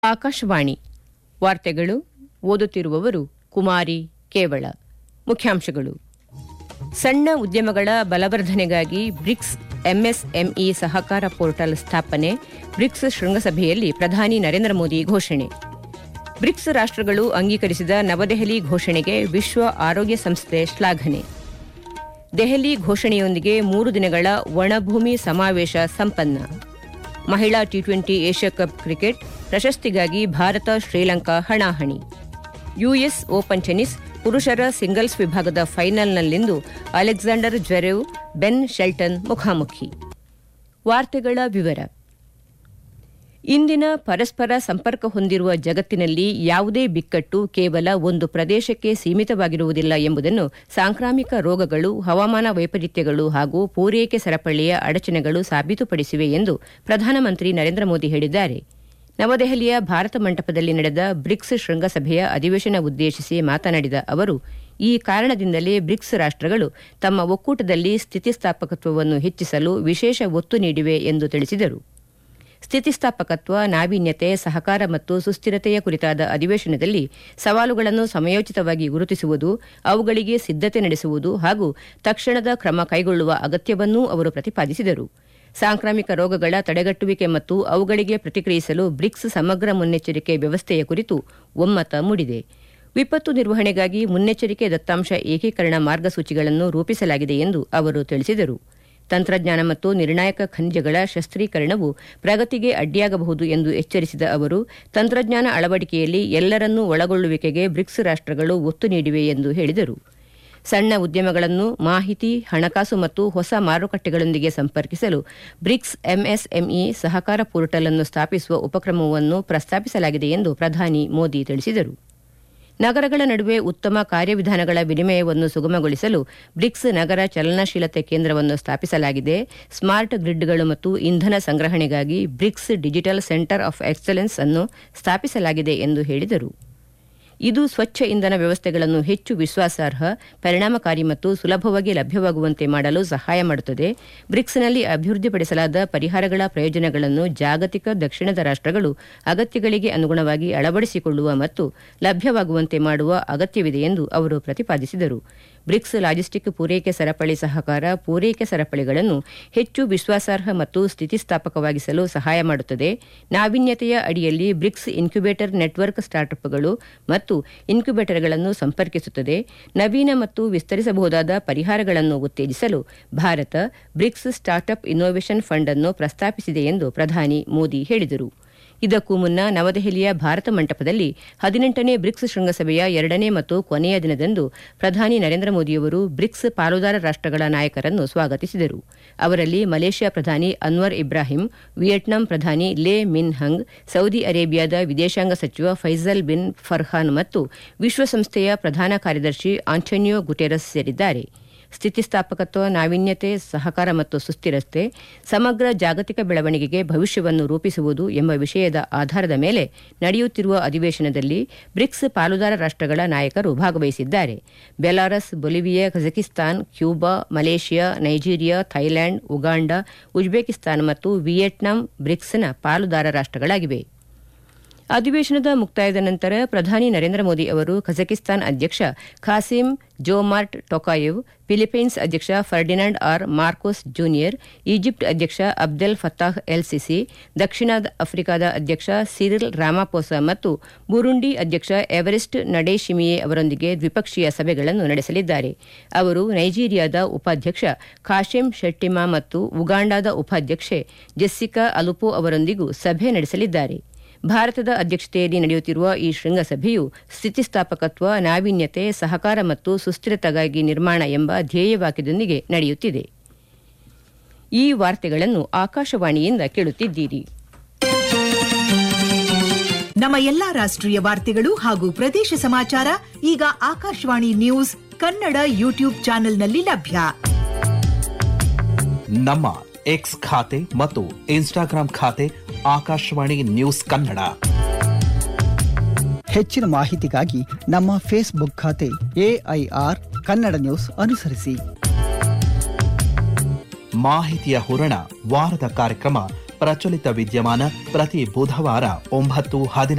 ಆಕಾಶವಾಣಿ ವಾರ್ತೆಗಳು ಓದುತ್ತಿರುವವರು ಕುಮಾರಿ ಕೇವಳ ಮುಖ್ಯಾಂಶಗಳು ಸಣ್ಣ ಉದ್ಯಮಗಳ ಬಲವರ್ಧನೆಗಾಗಿ ಬ್ರಿಕ್ಸ್ ಎಂಎಸ್ಎಂಇ ಸಹಕಾರ ಪೋರ್ಟಲ್ ಸ್ಥಾಪನೆ ಬ್ರಿಕ್ಸ್ ಶೃಂಗಸಭೆಯಲ್ಲಿ ಪ್ರಧಾನಿ ನರೇಂದ್ರ ಮೋದಿ ಘೋಷಣೆ ಬ್ರಿಕ್ಸ್ ರಾಷ್ಟ್ರಗಳು ಅಂಗೀಕರಿಸಿದ ನವದೆಹಲಿ ಘೋಷಣೆಗೆ ವಿಶ್ವ ಆರೋಗ್ಯ ಸಂಸ್ಥೆ ಶ್ಲಾಘನೆ ದೆಹಲಿ ಘೋಷಣೆಯೊಂದಿಗೆ ಮೂರು ದಿನಗಳ ಒಣಭೂಮಿ ಸಮಾವೇಶ ಸಂಪನ್ನ ಮಹಿಳಾ T twenty Asia Cup cricket ಪ್ರಶಸ್ತಿಗಾಗಿ ಭಾರತ ಶ್ರೀಲಂಕಾ ಹಣಾಹಣಿ ಯುಎಸ್ ಓಪನ್ ಟೆನಿಸ್ ಪುರುಷರ ಸಿಂಗಲ್ಸ್ ವಿಭಾಗದ ಫೈನಲ್ನಲ್ಲಿಂದು ಅಲೆಕ್ಸಾಂಡರ್ ಜ್ವೆರೆವ್ ಬೆನ್ ಶೆಲ್ಟನ್ ಮುಖಾಮುಖಿ ವಾರ್ತೆಗಳ ವಿವರ ಇಂದಿನ ಪರಸ್ಪರ ಸಂಪರ್ಕ ಹೊಂದಿರುವ ಜಗತ್ತಿನಲ್ಲಿ ಯಾವುದೇ ಬಿಕ್ಕಟ್ಟು ಕೇವಲ ಒಂದು ಪ್ರದೇಶಕ್ಕೆ ಸೀಮಿತವಾಗಿರುವುದಿಲ್ಲ ಎಂಬುದನ್ನು ಸಾಂಕ್ರಾಮಿಕ ರೋಗಗಳು ಹವಾಮಾನ ವೈಪರೀತ್ಯಗಳು ಹಾಗೂ ಪೂರೈಕೆ ಸರಪಳಿಯ ಅಡಚಣೆಗಳು ಸಾಬೀತುಪಡಿಸಿವೆ ಎಂದು ಪ್ರಧಾನಮಂತ್ರಿ ನರೇಂದ್ರ ಮೋದಿ ಹೇಳಿದ್ದಾರೆ ನವದೆಹಲಿಯ ಭಾರತ ಮಂಟಪದಲ್ಲಿ ನಡೆದ ಬ್ರಿಕ್ಸ್ ಶೃಂಗಸಭೆಯ ಅಧಿವೇಶನ ಉದ್ದೇಶಿಸಿ ಮಾತನಾಡಿದ ಅವರು ಈ ಕಾರಣದಿಂದಲೇ ಬ್ರಿಕ್ಸ್ ರಾಷ್ಟ್ರಗಳು ತಮ್ಮ ಒಕ್ಕೂಟದಲ್ಲಿ ಸ್ಥಿತಿಸ್ಥಾಪಕತ್ವವನ್ನು ಹೆಚ್ಚಿಸಲು ವಿಶೇಷ ಒತ್ತು ನೀಡಿವೆ ಎಂದು ತಿಳಿಸಿದರು ಸ್ಥಿತಿಸ್ಥಾಪಕತ್ವ ನಾವೀನ್ಯತೆ ಸಹಕಾರ ಮತ್ತು ಸುಸ್ಥಿರತೆಯ ಕುರಿತಾದ ಅಧಿವೇಶನದಲ್ಲಿ ಸವಾಲುಗಳನ್ನು ಸಮಯೋಚಿತವಾಗಿ ಗುರುತಿಸುವುದು ಅವುಗಳಿಗೆ ಸಿದ್ದತೆ ನಡೆಸುವುದು ಹಾಗೂ ತಕ್ಷಣದ ಕ್ರಮ ಕೈಗೊಳ್ಳುವ ಅಗತ್ಯವನ್ನೂ ಅವರು ಪ್ರತಿಪಾದಿಸಿದರು ಸಾಂಕ್ರಾಮಿಕ ರೋಗಗಳ ತಡೆಗಟ್ಟುವಿಕೆ ಮತ್ತು ಅವುಗಳಿಗೆ ಪ್ರತಿಕ್ರಿಯಿಸಲು ಬ್ರಿಕ್ಸ್ ಸಮಗ್ರ ಮುನ್ನೆಚ್ಚರಿಕೆ ವ್ಯವಸ್ಥೆಯ ಕುರಿತು ಒಮ್ಮತ ಮೂಡಿದೆ ವಿಪತ್ತು ನಿರ್ವಹಣೆಗಾಗಿ ಮುನ್ನೆಚ್ಚರಿಕೆ ದತ್ತಾಂಶ ಏಕೀಕರಣ ಮಾರ್ಗಸೂಚಿಗಳನ್ನು ರೂಪಿಸಲಾಗಿದೆ ಎಂದು ಅವರು ತಿಳಿಸಿದರು ತಂತ್ರಜ್ಞಾನ ಮತ್ತು ನಿರ್ಣಾಯಕ ಖನಿಜಗಳ ಶಸ್ತ್ರೀಕರಣವು ಪ್ರಗತಿಗೆ ಅಡ್ಡಿಯಾಗಬಹುದು ಎಂದು ಎಚ್ಚರಿಸಿದ ಅವರು ತಂತ್ರಜ್ಞಾನ ಅಳವಡಿಕೆಯಲ್ಲಿ ಎಲ್ಲರನ್ನೂ ಒಳಗೊಳ್ಳುವಿಕೆಗೆ ಬ್ರಿಕ್ಸ್ ರಾಷ್ಟ್ರಗಳು ಒತ್ತು ನೀಡಿವೆ ಎಂದು ಹೇಳಿದರು ಸಣ್ಣ ಉದ್ಯಮಗಳನ್ನು ಮಾಹಿತಿ ಹಣಕಾಸು ಮತ್ತು ಹೊಸ ಮಾರುಕಟ್ಟೆಗಳೊಂದಿಗೆ ಸಂಪರ್ಕಿಸಲು ಬ್ರಿಕ್ಸ್ ಎಂಎಸ್ಎಂಇ ಸಹಕಾರ ಪೋರ್ಟಲ್ ಅನ್ನು ಸ್ಥಾಪಿಸುವ ಉಪಕ್ರಮವನ್ನು ಪ್ರಸ್ತಾಪಿಸಲಾಗಿದೆ ಎಂದು ಪ್ರಧಾನಿ ಮೋದಿ ತಿಳಿಸಿದರು ನಗರಗಳ ನಡುವೆ ಉತ್ತಮ ಕಾರ್ಯವಿಧಾನಗಳ ವಿನಿಮಯವನ್ನು ಸುಗಮಗೊಳಿಸಲು ಬ್ರಿಕ್ಸ್ ನಗರ ಚಲನಶೀಲತೆ ಕೇಂದ್ರವನ್ನು ಸ್ಥಾಪಿಸಲಾಗಿದೆ ಸ್ಮಾರ್ಟ್ ಗ್ರಿಡ್ಗಳು ಮತ್ತು ಇಂಧನ ಸಂಗ್ರಹಣೆಗಾಗಿ BRICS digital centre of excellence ಅನ್ನು ಸ್ಥಾಪಿಸಲಾಗಿದೆ ಎಂದು ಹೇಳಿದರು ಇದು ಸ್ವಚ್ಛ ಇಂಧನ ವ್ಯವಸ್ಥೆಗಳನ್ನು ಹೆಚ್ಚು ವಿಶ್ವಾಸಾರ್ಹ ಪರಿಣಾಮಕಾರಿ ಮತ್ತು ಸುಲಭವಾಗಿ ಲಭ್ಯವಾಗುವಂತೆ ಮಾಡಲು ಸಹಾಯ ಮಾಡುತ್ತದೆ ಬ್ರಿಕ್ಸ್ನಲ್ಲಿ ಅಭಿವೃದ್ಧಿಪಡಿಸಲಾದ ಪರಿಹಾರಗಳ ಪ್ರಯೋಜನಗಳನ್ನು ಜಾಗತಿಕ ದಕ್ಷಿಣದ ರಾಷ್ಟ್ರಗಳು ಅಗತ್ಯಗಳಿಗೆ ಅನುಗುಣವಾಗಿ ಅಳವಡಿಸಿಕೊಳ್ಳುವ ಮತ್ತು ಲಭ್ಯವಾಗುವಂತೆ ಮಾಡುವ ಅಗತ್ಯವಿದೆ ಎಂದು ಅವರು ಪ್ರತಿಪಾದಿಸಿದರು ಬ್ರಿಕ್ಸ್ ಲಾಜಿಸ್ಟಿಕ್ ಪೂರೈಕೆ ಸರಪಳಿ ಸಹಕಾರ ಪೂರೈಕೆ ಸರಪಳಿಗಳನ್ನು ಹೆಚ್ಚು ವಿಶ್ವಾಸಾರ್ಹ ಮತ್ತು ಸ್ಥಿತಿಸ್ಥಾಪಕವಾಗಿಸಲು ಸಹಾಯ ಮಾಡುತ್ತದೆ ನಾವೀನ್ಯತೆಯ ಅಡಿಯಲ್ಲಿ ಬ್ರಿಕ್ಸ್ ಇನ್ಕ್ಯುಬೇಟರ್ ನೆಟ್ವರ್ಕ್ ಸ್ಟಾರ್ಟ್ಅಪ್ಗಳು ಮತ್ತು ಇನ್ಕ್ಯುಬೇಟರ್ಗಳನ್ನು ಸಂಪರ್ಕಿಸುತ್ತದೆ ನವೀನ ಮತ್ತು ವಿಸ್ತರಿಸಬಹುದಾದ ಪರಿಹಾರಗಳನ್ನು ಉತ್ತೇಜಿಸಲು Bharat BRICS startup innovation fund ಅನ್ನು ಪ್ರಸ್ತಾಪಿಸಿದೆ ಎಂದು ಪ್ರಧಾನಿ ಮೋದಿ ಹೇಳಿದರು ಇದಕ್ಕೂ ಮುನ್ನ ನವದೆಹಲಿಯ ಭಾರತ ಮಂಟಪದಲ್ಲಿ ಹದಿನೆಂಟನೇ ಬ್ರಿಕ್ಸ್ ಶೃಂಗಸಭೆಯ ಎರಡನೇ ಮತ್ತು ಕೊನೆಯ ದಿನದಂದು ಪ್ರಧಾನಿ ನರೇಂದ್ರ ಮೋದಿಯವರು ಬ್ರಿಕ್ಸ್ ಪಾಲುದಾರ ರಾಷ್ಟ್ರಗಳ ನಾಯಕರನ್ನು ಸ್ವಾಗತಿಸಿದರು ಅವರಲ್ಲಿ ಮಲೇಷ್ಯಾ ಪ್ರಧಾನಿ ಅನ್ವರ್ ಇಬ್ರಾಹಿಂ ವಿಯೆಟ್ನಾಂ ಪ್ರಧಾನಿ ಲೇ ಮಿನ್ ಹಂಗ್ ಸೌದಿ ಅರೇಬಿಯಾದ ವಿದೇಶಾಂಗ ಸಚಿವ ಫೈಸಲ್ ಬಿನ್ ಫರ್ಹಾನ್ ಮತ್ತು ವಿಶ್ವಸಂಸ್ಥೆಯ ಪ್ರಧಾನ ಕಾರ್ಯದರ್ಶಿ ಆಂಟೋನಿಯೋ ಗುಟೆರಸ್ ಸೇರಿದ್ದಾರೆ ಸ್ಥಿತಿಸ್ಥಾಪಕತ್ವ ನಾವೀನ್ಯತೆ ಸಹಕಾರ ಮತ್ತು ಸುಸ್ಥಿರತೆ ಸಮಗ್ರ ಜಾಗತಿಕ ಬೆಳವಣಿಗೆಗೆ ಭವಿಷ್ಯವನ್ನು ರೂಪಿಸುವುದು ಎಂಬ ವಿಷಯದ ಆಧಾರದ ಮೇಲೆ ನಡೆಯುತ್ತಿರುವ ಅಧಿವೇಶನದಲ್ಲಿ ಬ್ರಿಕ್ಸ್ ಪಾಲುದಾರ ರಾಷ್ಟ್ರಗಳ ನಾಯಕರು ಭಾಗವಹಿಸಿದ್ದಾರೆ Belarus Bolivia Kazakhstan Cuba Malaysia Nigeria Thailand Uganda Uzbekistan ಮತ್ತು ವಿಯೆಟ್ನಾಂ ಬ್ರಿಕ್ಸ್ನ ಪಾಲುದಾರ ರಾಷ್ಟ್ರಗಳಾಗಿವೆ ಅಧಿವೇಶನದ ಮುಕ್ತಾಯದ ನಂತರ ಪ್ರಧಾನಿ ನರೇಂದ್ರ ಮೋದಿ ಅವರು ಕಜಕಿಸ್ತಾನ್ ಅಧ್ಯಕ್ಷ ಖಾಸಿಂ ಜೋಮಾರ್ಟ್ ಟೊಕಾಯೆವ್ ಫಿಲಿಪೈನ್ಸ್ ಅಧ್ಯಕ್ಷ Ferdinand R Marcos junior Egypt ಅಧ್ಯಕ್ಷ ಅಬ್ದೆಲ್ ಫತ್ತಾಹ್ ಎಲ್ ಸಿಸಿ ದಕ್ಷಿಣ ಆಫ್ರಿಕಾದ ಅಧ್ಯಕ್ಷ ಸಿರಿಲ್ ರಾಮಾಪೋಸ ಮತ್ತು ಬುರುಂಡಿ ಅಧ್ಯಕ್ಷ ಎವರೆಸ್ಟ್ ನಡೇಶಿಮಿಯೆ ಅವರೊಂದಿಗೆ ದ್ವಿಪಕ್ಷೀಯ ಸಭೆಗಳನ್ನು ನಡೆಸಲಿದ್ದಾರೆ ಅವರು ನೈಜೀರಿಯಾದ ಉಪಾಧ್ಯಕ್ಷ ಖಾಶೆಂ ಶೆಟ್ಟಿಮಾ ಮತ್ತು ಉಗಾಂಡಾದ ಉಪಾಧ್ಯಕ್ಷೆ ಜೆಸ್ಸಿಕಾ ಅಲುಪೋ ಅವರೊಂದಿಗೂ ಸಭೆ ನಡೆಸಲಿದ್ದಾರೆ ಭಾರತದ ಅಧ್ಯಕ್ಷತೆಯಲ್ಲಿ ನಡೆಯುತ್ತಿರುವ ಈ ಶೃಂಗಸಭೆಯು ಸ್ಥಿತಿಸ್ಥಾಪಕತ್ವ ನಾವೀನ್ಯತೆ ಸಹಕಾರ ಮತ್ತು ಸುಸ್ಥಿರತೆಗಾಗಿ ನಿರ್ಮಾಣ ಎಂಬ ಧ್ಯೇಯವಾಕ್ಯದೊಂದಿಗೆ ನಡೆಯುತ್ತಿದೆ ಈ ವಾರ್ತೆಗಳನ್ನು ಆಕಾಶವಾಣಿಯಿಂದ ಕೇಳುತ್ತಿದ್ದೀರಿ ನಮ್ಮ ಎಲ್ಲಾ ರಾಷ್ಟ್ರೀಯ ವಾರ್ತೆಗಳು ಹಾಗೂ ಪ್ರದೇಶ ಸಮಾಚಾರ ಈಗ ಆಕಾಶವಾಣಿ ನ್ಯೂಸ್ ಕನ್ನಡ ಯೂಟ್ಯೂಬ್ ಚಾನೆಲ್ನಲ್ಲಿ ಲಭ್ಯ ನಮ್ಮ ಎಕ್ಸ್ ಖಾತೆ ಮತ್ತು ಇನ್ಸ್ಟಾಗ್ರಾಂ ಖಾತೆ ಆಕಾಶವಾಣಿ ನ್ಯೂಸ್ ಕನ್ನಡ ಹೆಚ್ಚಿನ ಮಾಹಿತಿಗಾಗಿ ನಮ್ಮ ಫೇಸ್ಬುಕ್ ಖಾತೆ ಎಐಆರ್ ಕನ್ನಡ ನ್ಯೂಸ್ ಅನುಸರಿಸಿ ಮಾಹಿತಿಯ ಹೂರಣ ವಾರದ ಕಾರ್ಯಕ್ರಮ ಪ್ರಚಲಿತ ವಿದ್ಯಮಾನ ಪ್ರತಿ ಬುಧವಾರ ಒಂಬತ್ತು ಹದಿನೈದು